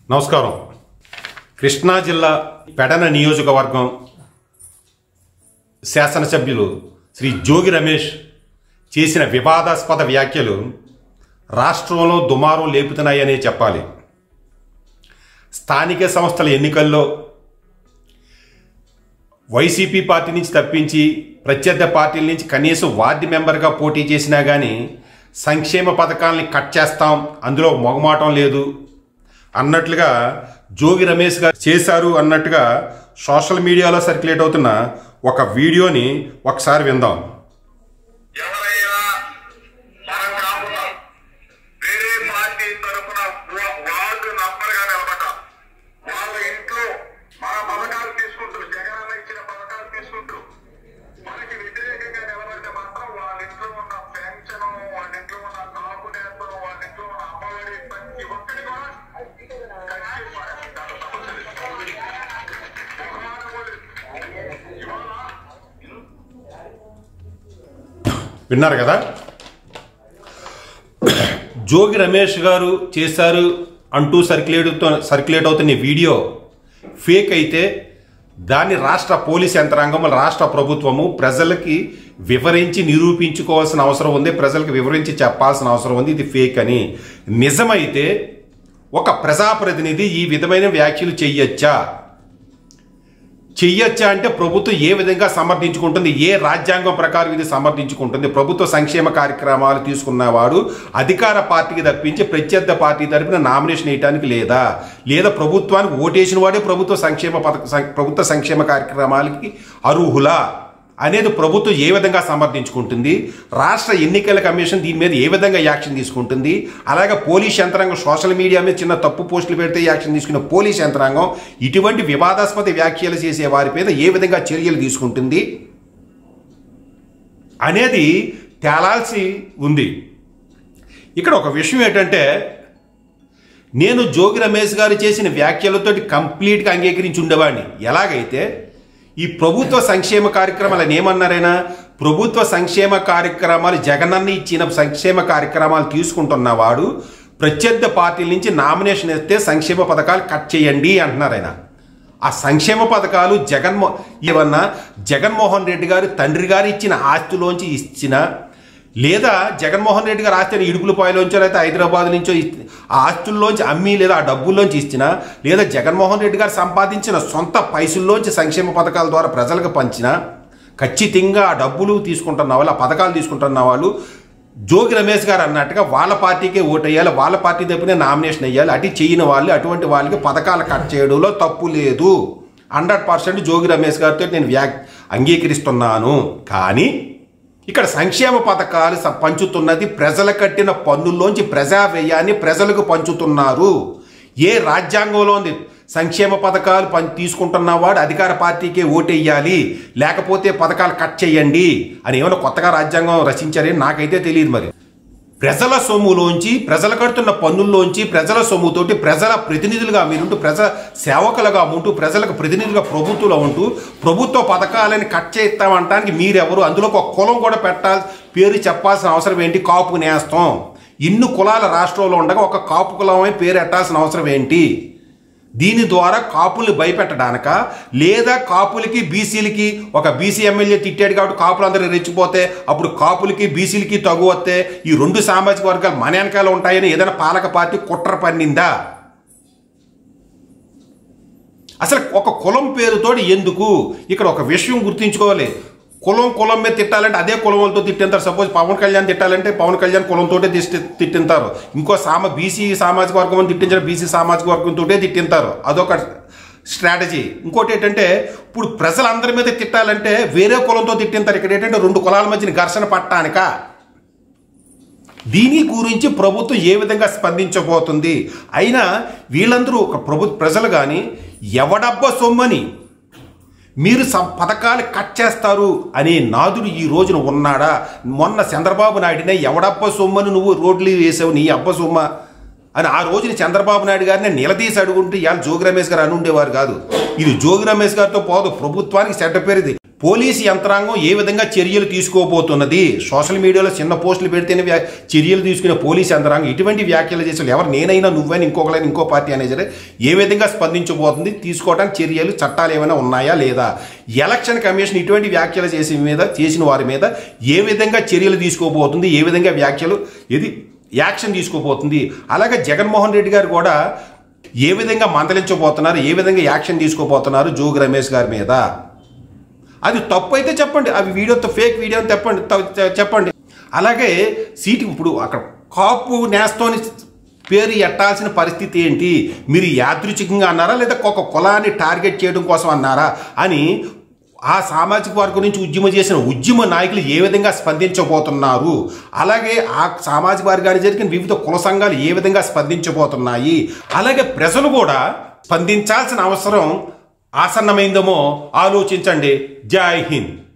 నమస్కారం కృష్ణా జిల్లా పెడన నియోజకవర్గం శాసనసభ్యులు శ్రీ జోగి రమేష్ చేసిన వివాదాస్పద వ్యాఖ్యలు రాష్ట్రంలో దుమారం లేపుతున్నాయనే చెప్పాలి స్థానిక సంస్థల ఎన్నికల్లో వైసీపీ పార్టీ నుంచి తప్పించి ప్రత్యర్థి పార్టీల నుంచి కనీసం వార్డు మెంబర్గా పోటీ చేసినా కానీ సంక్షేమ పథకాలని కట్ చేస్తాం అందులో మొగమాటం లేదు అన్నట్లుగా జోగి రమేష్ గారు చేశారు అన్నట్టుగా సోషల్ మీడియాలో సర్క్యులేట్ అవుతున్న ఒక వీడియోని ఒకసారి విందాం ఎవరైనా మనం కాకుండా వేరే పార్టీ తరఫున వార్డు నంబర్ గా నిలబడ్డా వాళ్ళ ఇంట్లో మన పథకాలు తీసుకుంటూ జగనన్న ఇచ్చిన పథకాలు తీసుకుంటూ మనకి వ్యతిరేకంగా నిలబడితే మాత్రం వాళ్ళ ఇంట్లో ఉన్న పెన్షన్ వాళ్ళ ఇంట్లో ఉన్న కాపు నేతలు వాళ్ళ ఇంట్లో ఉన్న అమ్మఒడి ప్రతి ఒక్కటి కూడా కట్టి పారేస్తారు. సమస్య లేదు. మొహమాటం కూడా లేదు. ఇవాళ విన్నారు కదా జోగి రమేష్ గారు చేశారు అంటూ సర్క్యులేట్ సర్క్యులేట్ అవుతున్న ఈ వీడియో ఫేక్ అయితే దాన్ని రాష్ట్ర పోలీస్ యంత్రాంగం రాష్ట్ర ప్రభుత్వము ప్రజలకి వివరించి నిరూపించుకోవాల్సిన అవసరం ఉంది ప్రజలకు వివరించి చెప్పాల్సిన అవసరం ఉంది ఇది ఫేక్ అని నిజమైతే ఒక ప్రజాప్రతినిధి ఈ విధమైన వ్యాఖ్యలు చెయ్యొచ్చా చెయ్యొచ్చా అంటే ప్రభుత్వం ఏ విధంగా సమర్థించుకుంటుంది ఏ రాజ్యాంగం ప్రకారం ఇది సమర్థించుకుంటుంది ప్రభుత్వ సంక్షేమ కార్యక్రమాలు తీసుకున్నవాడు అధికార పార్టీకి తప్పించి ప్రత్యర్థ పార్టీ తరపున నామినేషన్ వేయడానికి లేదా లేదా ప్రభుత్వానికి ఓటేసిన వాడే ప్రభుత్వ సంక్షేమ పథక సం- ప్రభుత్వ సంక్షేమ కార్యక్రమాలకి అర్హులా అనేది ప్రభుత్వం ఏ విధంగా సమర్థించుకుంటుంది రాష్ట్ర ఎన్నికల కమిషన్ దీని మీద ఏ విధంగా యాక్షన్ తీసుకుంటుంది అలాగే పోలీస్ యంత్రాంగం సోషల్ మీడియా మీద చిన్న తప్పు పోస్టులు పెడితే యాక్షన్ తీసుకున్న పోలీస్ యంత్రాంగం ఇటువంటి వివాదాస్పద వ్యాఖ్యలు చేసే వారి మీద ఏ విధంగా చర్యలు తీసుకుంటుంది అనేది తేలాల్సి ఉంది ఇక్కడ ఒక విషయం ఏంటంటే నేను జోగి రమేష్ గారు చేసిన వ్యాఖ్యలతోటి కంప్లీట్గా అంగీకరించి ఉండేవాడిని ఎలాగైతే ఈ ప్రభుత్వ సంక్షేమ కార్యక్రమాలు ఆయన ఏమన్నారైనా ప్రభుత్వ సంక్షేమ కార్యక్రమాలు జగనన్న ఇచ్చిన సంక్షేమ కార్యక్రమాలు తీసుకుంటున్నవాడు ప్రత్యర్థ పార్టీల నుంచి నామినేషన్ ఇస్తే సంక్షేమ పథకాలు కట్ చేయండి అంటున్నారు ఆయన ఆ సంక్షేమ పథకాలు జగన్మో ఏమన్నా జగన్మోహన్ రెడ్డి గారు తండ్రి గారు ఇచ్చిన ఆస్తిలోంచి ఇచ్చిన లేదా జగన్మోహన్ రెడ్డి గారు ఆస్తిని ఇడుపులపాయలోంచో లేదా హైదరాబాద్ నుంచో ఇస్- ఆ ఆస్తుల్లోంచి అమ్మి లేదా ఆ డబ్బుల్లోంచి ఇచ్చిన లేదా జగన్మోహన్ రెడ్డి గారు సంపాదించిన సొంత పైసల్లోంచి సంక్షేమ పథకాల ద్వారా ప్రజలకు పంచిన ఖచ్చితంగా ఆ డబ్బులు తీసుకుంటున్న వాళ్ళు ఆ పథకాలు తీసుకుంటున్న వాళ్ళు జోగి రమేష్ గారు అన్నట్టుగా వాళ్ళ పార్టీకే ఓటు వేయాలి వాళ్ళ పార్టీ తరపునే నామినేషన్ వేయాలి అటు చేయని వాళ్ళు అటువంటి వాళ్ళకి పథకాలు కట్ చేయడంలో తప్పు లేదు హండ్రెడ్ పర్సెంట్ జోగి రమేష్ గారితో నేను వ్యా అంగీకరిస్తున్నాను కానీ ఇక్కడ సంక్షేమ పథకాలు స- పంచుతున్నది ప్రజల కట్టిన పన్నుల్లోంచి ప్రజా వ్యయాన్ని ప్రజలకు పంచుతున్నారు ఏ రాజ్యాంగంలో ఉంది సంక్షేమ పథకాలు పం తీసుకుంటున్నవాడు అధికార పార్టీకే ఓటెయ్యాలి లేకపోతే పథకాలు కట్ చేయండి అని ఏమైనా కొత్తగా రాజ్యాంగం రచించారని నాకైతే తెలియదు మరి ప్రజల సొమ్ములోంచి ప్రజలు కడుతున్న పన్నుల్లోంచి ప్రజల సొమ్ముతోటి ప్రజల ప్రతినిధులుగా మీరుంటూ ప్రజల సేవకులుగా ఉంటూ ప్రజలకు ప్రతినిధులుగా ప్రభుత్వంలో ఉంటూ ప్రభుత్వ పథకాలని కట్ చేస్తామంటానికి మీరెవరు అందులో ఒక కులం కూడా పెట్టాలి పేరు చెప్పాల్సిన అవసరం ఏంటి కాపు నేస్తం ఇన్ని కులాల రాష్ట్రంలో ఉండగా ఒక కాపు కులమై పేరు ఎట్టాల్సిన అవసరం ఏంటి దీని ద్వారా కాపుల్ని భయపెట్టడానిక లేదా కాపులకి బీసీలకి ఒక బీసీ ఎమ్మెల్యే తిట్టాడు కాబట్టి కాపులందరూ రెచ్చిపోతే అప్పుడు కాపులకి బీసీలకి తగు వస్తే ఈ రెండు సామాజిక వర్గాలు మన వెనకాల ఉంటాయని ఏదైనా పాలక పార్టీ కుట్ర పన్నిందా అసలు ఒక కులం పేరుతోటి ఎందుకు ఇక్కడ ఒక విషయం గుర్తుంచుకోవాలి కులం కులం మీద తిట్టాలంటే అదే కులం వాళ్ళతో తిట్టింటారు సపోజ్ పవన్ కళ్యాణ్ తిట్టాలంటే పవన్ కళ్యాణ్ కులంతోటే తిట్టి తిట్టింటారు ఇంకో సామ బీసీ సామాజిక వర్గం అని తిట్టించారు బీసీ సామాజిక వర్గంతోటే తిట్టింటారు అదొక స్ట్రాటజీ ఇంకోటి ఏంటంటే ఇప్పుడు ప్రజలందరి మీద తిట్టాలంటే వేరే కులంతో తిట్టింటారు ఇక్కడ ఏంటంటే రెండు కులాల మధ్యన ఘర్షణ పట్టానిక దీని గురించి ప్రభుత్వం ఏ విధంగా స్పందించబోతుంది అయినా వీళ్ళందరూ ఒక ప్రభు ప్రజలు కానీ ఎవడబ్బ సొమ్మని మీరు సం- పథకాలు కట్ చేస్తారు అనే నాదుడు ఈ రోజున ఉన్నాడా మొన్న చంద్రబాబు నాయుడినే ఎవడబ్బ సొమ్మని నువ్వు రోడ్లు వేసావు నీ అబ్బ సొమ్మ అని ఆ రోజున చంద్రబాబు నాయుడు గారిని నిలదీసి అడుగుంటే ఇవాళ జోగి రమేష్ గారు అని ఉండేవారు కాదు ఇది జోగి రమేష్ గారితో పోదు ప్రభుత్వానికి చెడ్డ పేరు ఇది పోలీసు యంత్రాంగం ఏ విధంగా చర్యలు తీసుకోబోతున్నది సోషల్ మీడియాలో చిన్న పోస్టులు పెడితేనే వ్యా- చర్యలు తీసుకునే పోలీసు యంత్రాంగం ఇటువంటి వ్యాఖ్యలు చేసే వాళ్ళు ఎవరు నేనైనా నువ్వైనా ఇంకొకరైనా ఇంకో పార్టీ అనేది సరే ఏ విధంగా స్పందించబోతుంది తీసుకోవడానికి చర్యలు చట్టాలు ఏమైనా ఉన్నాయా లేదా ఎలక్షన్ కమిషన్ ఇటువంటి వ్యాఖ్యలు చేసే మీద చేసిన వారి మీద ఏ విధంగా చర్యలు తీసుకోబోతుంది ఏ విధంగా వ్యాఖ్యలు ఇది యాక్షన్ తీసుకోబోతుంది అలాగే జగన్మోహన్ రెడ్డి గారు కూడా ఏ విధంగా మందలించబోతున్నారు ఏ విధంగా యాక్షన్ తీసుకోబోతున్నారు జోగి రమేష్ గారి మీద అది తప్పు అయితే చెప్పండి అవి వీడియోతో ఫేక్ వీడియో అని చెప్పండి త- చె- చెప్పండి అలాగే సీటు ఇప్పుడు అక్కడ కాపు నేస్తోని పేరు ఎట్టాల్సిన పరిస్థితి ఏంటి మీరు యాదృచ్ఛికంగా అన్నారా లేదా ఒక కులాన్ని టార్గెట్ చేయడం కోసం అన్నారా అని ఆ సామాజిక వర్గం నుంచి ఉద్యమం చేసిన ఉద్యమ నాయకులు ఏ విధంగా స్పందించబోతున్నారు అలాగే ఆ సామాజిక వర్గానికి జరిగిన వివిధ కుల సంఘాలు ఏ విధంగా స్పందించబోతున్నాయి అలాగే ప్రజలు కూడా స్పందించాల్సిన అవసరం ఆసన్నమైందేమో ఆలోచించండి జై హింద్